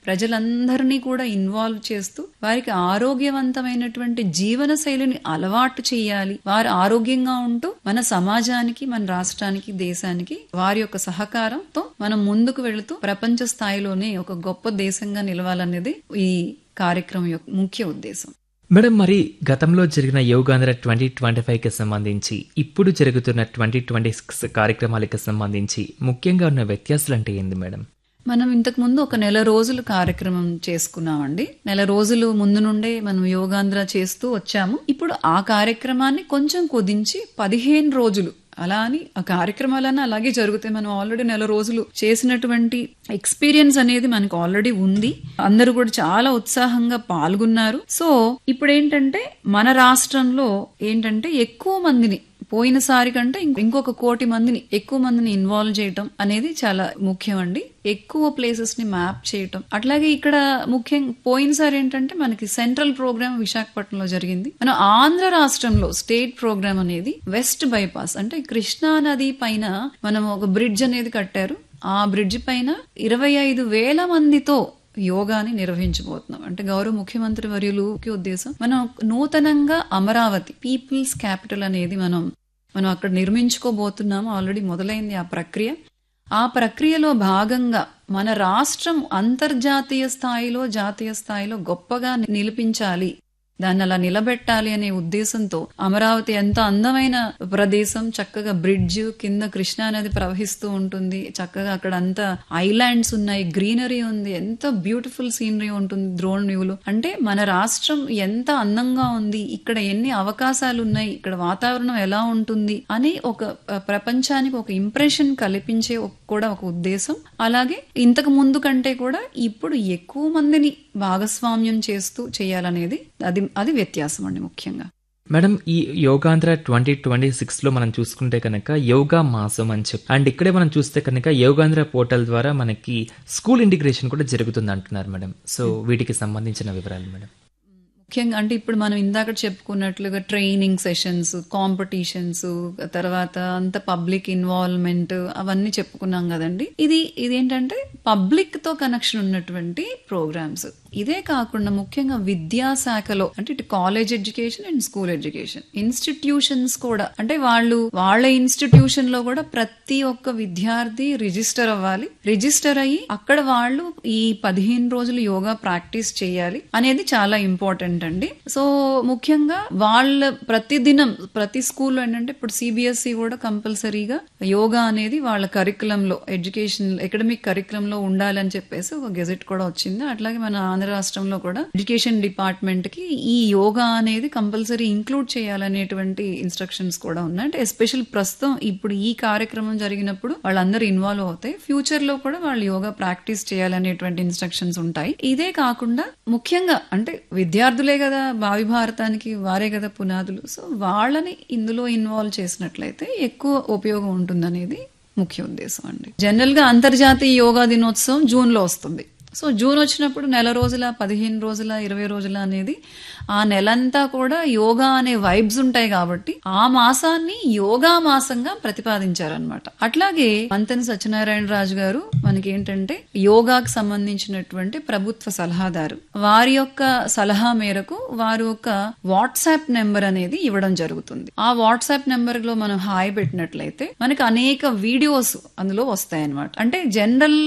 ప్రజలందరినీ కూడా ఇన్వాల్వ్ చేస్తూ వారికి ఆరోగ్యవంతమైనటువంటి జీవన శైలిని అలవాటు చేయాలి వారు ఆరోగ్యంగా ఉంటూ మన సమాజానికి మన రాష్ట్రానికి దేశానికి వారి యొక్క సహకారంతో మనం ముందుకు వెళుతూ ప్రపంచ స్థాయిలోనే ఒక గొప్ప దేశంగా నిలవాలనేది ఈ కార్యక్రమం యొక్క ముఖ్య ఉద్దేశం మేడం మరి గతంలో జరిగిన యోగాంధ్ర ట్వంటీ ట్వంటీ ఫైవ్ కి సంబంధించి ఇప్పుడు జరుగుతున్న ట్వంటీ ట్వంటీ సిక్స్ కార్యక్రమాలకు సంబంధించి ముఖ్యంగా ఉన్న వ్యత్యాసాలు అంటే ఏంది మేడం మనం ఇంతకు ముందు ఒక నెల రోజులు కార్యక్రమం చేసుకున్నామండి నెల రోజులు ముందు నుండే మనం యోగాంధ్ర చేస్తూ వచ్చాము ఇప్పుడు ఆ కార్యక్రమాన్ని కొంచెం కుదించి పదిహేను రోజులు అలా అని ఆ కార్యక్రమాలన్నీ అలాగే జరుగుతాయి మనం ఆల్రెడీ నెల రోజులు చేసినటువంటి ఎక్స్పీరియన్స్ అనేది మనకు ఆల్రెడీ ఉంది అందరూ కూడా చాలా ఉత్సాహంగా పాల్గొన్నారు సో ఇప్పుడు ఏంటంటే మన రాష్ట్రంలో ఏంటంటే ఎక్కువ మందిని పోయినసారి కంటే ఇంక- ఇంకొక కోటి మందిని ఎక్కువ మందిని ఇన్వాల్వ్ చేయటం అనేది చాలా ముఖ్యం అండి ఎక్కువ ప్లేసెస్ ని మ్యాప్ చేయటం అట్లాగే ఇక్కడ ముఖ్యం పోయినసారి ఏంటంటే మనకి సెంట్రల్ ప్రోగ్రామ్ విశాఖపట్నంలో జరిగింది మన ఆంధ్ర రాష్ట్రంలో స్టేట్ ప్రోగ్రామ్ అనేది వెస్ట్ బైపాస్ అంటే కృష్ణా నది పైన మనం ఒక బ్రిడ్జ్ అనేది కట్టారు ఆ బ్రిడ్జ్ పైన ఇరవై ఐదు వేల మందితో యోగాని నిర్వహించబోతున్నాం అంటే గౌరవ ముఖ్యమంత్రి వర్యులు ముఖ్య ఉద్దేశం మనం నూతనంగా అమరావతి పీపుల్స్ క్యాపిటల్ అనేది మనం మనం అక్కడ నిర్మించుకోబోతున్నాము ఆల్రెడీ మొదలైంది ఆ ప్రక్రియ ఆ ప్రక్రియలో భాగంగా మన రాష్ట్రం అంతర్జాతీయ స్థాయిలో జాతీయ స్థాయిలో గొప్పగా నిలిపించాలి దాన్ని అలా నిలబెట్టాలి అనే ఉద్దేశంతో అమరావతి ఎంత అందమైన ప్రదేశం చక్కగా బ్రిడ్జ్ కింద కృష్ణా నది ప్రవహిస్తూ ఉంటుంది చక్కగా అక్కడ అంతా ఐలాండ్స్ ఉన్నాయి గ్రీనరీ ఉంది ఎంత బ్యూటిఫుల్ సీనరీ ఉంటుంది ద్రోణ్ వ్యూలో అంటే మన రాష్ట్రం ఎంత అందంగా ఉంది ఇక్కడ ఎన్ని అవకాశాలు ఉన్నాయి ఇక్కడ వాతావరణం ఎలా ఉంటుంది అని ఒక ఆ, ప్రపంచానికి ఒక ఇంప్రెషన్ కల్పించే ఒక- కూడా ఒక ఉద్దేశం అలాగే ఇంతకు ముందు కంటే కూడా ఇప్పుడు ఎక్కువ మందిని భాగస్వామ్యం చేస్తూ చేయాలనేది అది అది వ్యత్యాసం అండి ముఖ్యంగా మేడం ఈ యోగాంధ్ర ట్వంటీ ట్వంటీ సిక్స్ లో మనం చూసుకుంటే కనుక యోగా మాసం అని చెప్పి అండ్ ఇక్కడే మనం చూస్తే కనుక యోగాంధ్ర పోర్టల్ ద్వారా మనకి స్కూల్ ఇంటిగ్రేషన్ కూడా జరుగుతుంది అంటున్నారు మేడం సో వీటికి సంబంధించిన వివరాలు మేడం ముఖ్యంగా అంటే ఇప్పుడు మనం ఇందాక చెప్పుకున్నట్లుగా ట్రైనింగ్ సెషన్స్ కాంపిటీషన్స్ తర్వాత అంత పబ్లిక్ ఇన్వాల్వ్మెంట్ అవన్నీ చెప్పుకున్నాం కదండి ఇది ఇదేంటంటే పబ్లిక్ తో కనెక్షన్ ఉన్నటువంటి ప్రోగ్రామ్స్ ఇదే కాకుండా ముఖ్యంగా విద్యాశాఖలో అంటే ఇటు college education and school education institutions కూడా అంటే వాళ్ళు వాళ్ళ ఇన్స్టిట్యూషన్ లో కూడా ప్రతి ఒక్క విద్యార్థి రిజిస్టర్ అవ్వాలి రిజిస్టర్ అయ్యి అక్కడ వాళ్ళు ఈ పదిహేను రోజులు యోగా ప్రాక్టీస్ చేయాలి అనేది చాలా ఇంపార్టెంట్ అండి సో ముఖ్యంగా వాళ్ళ ప్రతిదినం ప్రతి స్కూల్లో ఏంటంటే ఇప్పుడు సిబిఎస్ఈ కూడా కంపల్సరీగా యోగా అనేది వాళ్ళ కరికులం లో ఎడ్యుకేషన్ అకాడమిక్ కరికులం లో ఉండాలని చెప్పేసి ఒక గెజెట్ కూడా వచ్చింది అట్లాగే మన ఆంధ్ర రాష్ట్రంలో కూడా ఎడ్యుకేషన్ డిపార్ట్మెంట్ కి ఈ యోగా అనేది కంపల్సరీ ఇంక్లూడ్ చేయాలనేటువంటి ఇన్స్ట్రక్షన్స్ కూడా ఉన్నాయి అంటే ఎస్పెషల్ ప్రస్తుతం ఇప్పుడు ఈ కార్యక్రమం జరిగినప్పుడు వాళ్ళందరూ ఇన్వాల్వ్ అవుతాయి ఫ్యూచర్ లో కూడా వాళ్ళు యోగా ప్రాక్టీస్ చేయాలనేటువంటి ఇన్స్ట్రక్షన్స్ ఉంటాయి ఇదే కాకుండా ముఖ్యంగా అంటే విద్యార్థులే కదా భావి భారతానికి వారే కదా పునాదులు సో వాళ్ళని ఇందులో ఇన్వాల్వ్ చేసినట్లయితే ఎక్కువ ఉపయోగం ఉంటుందనేది ముఖ్య ఉద్దేశం అండి జనరల్ గా అంతర్జాతీయ యోగా దినోత్సవం జూన్ లో వస్తుంది సో జూన్ వచ్చినప్పుడు నెల రోజుల పదిహేను రోజుల ఇరవై రోజుల అనేది ఆ నెలంతా కూడా యోగా అనే వైబ్స్ ఉంటాయి కాబట్టి ఆ మాసాన్ని యోగా మాసంగా ప్రతిపాదించారనమాట అట్లాగే మంతెన సత్యనారాయణ రాజు గారు మనకి ఏంటంటే యోగాకు సంబంధించినటువంటి ప్రభుత్వ సలహాదారు వారి యొక్క సలహా మేరకు వారు ఒక వాట్సాప్ నెంబర్ అనేది ఇవ్వడం జరుగుతుంది ఆ వాట్సాప్ నెంబర్ లో మనం హాయ్ పెట్టినట్లయితే మనకి అనేక వీడియోస్ అందులో వస్తాయన్నమాట అంటే జనరల్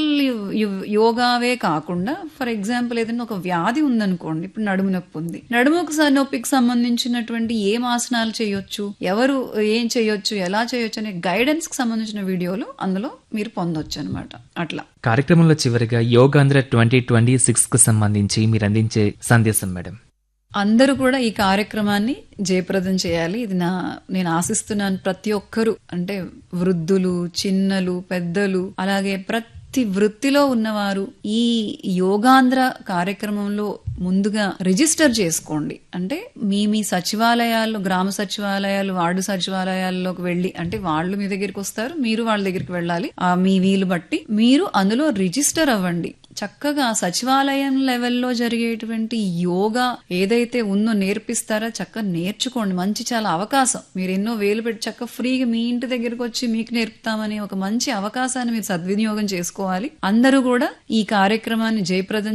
యోగావే కాకుండా ఫర్ ఎగ్జాంపుల్ ఏదైనా ఒక వ్యాధి ఉందనుకోండి ఇప్పుడు నడుము నొప్పి ఉంది నడుముకు స- నొప్పికి సంబంధించినటువంటి ఏం ఆసనాలు చేయొచ్చు ఎవరు ఏం చేయొచ్చు ఎలా చేయొచ్చు అనే గైడెన్స్ కి సంబంధించిన వీడియోలు అందులో మీరు పొందొచ్చు అనమాట అట్లా కార్యక్రమంలో చివరిగా యోగాంధ్ర ట్వంటీ ట్వంటీ సిక్స్ కు సంబంధించి మీరు అందించే సందేశం మేడం అందరూ కూడా ఈ కార్యక్రమాన్ని జయప్రదం చేయాలి ఇది నా నేను ఆశిస్తున్నాను ప్రతి ఒక్కరూ అంటే వృద్ధులు చిన్నలు పెద్దలు అలాగే ప్రతి వృత్తిలో ఉన్నవారు ఈ యోగాంధ్ర కార్యక్రమంలో ముందుగా రిజిస్టర్ చేసుకోండి అంటే మీ మీ సచివాలయాల్లో గ్రామ సచివాలయాలు వార్డు సచివాలయాల్లోకి వెళ్ళి అంటే వాళ్ళు మీ దగ్గరికి వస్తారు మీరు వాళ్ళ దగ్గరికి వెళ్ళాలి ఆ మీ వీలు బట్టి మీరు అందులో రిజిస్టర్ అవ్వండి చక్కగా సచివాలయం లెవెల్లో జరిగేటువంటి యోగా ఏదైతే ఉందో నేర్పిస్తారో చక్కగా నేర్చుకోండి మంచి చాలా అవకాశం మీరు ఎన్నో వేలు పెట్టి చక్కగా ఫ్రీగా మీ ఇంటి దగ్గరికి వచ్చి మీకు నేర్పుతామని ఒక మంచి అవకాశాన్ని మీరు సద్వినియోగం చేసుకోవాలి అందరూ కూడా ఈ కార్యక్రమాన్ని జయప్రదం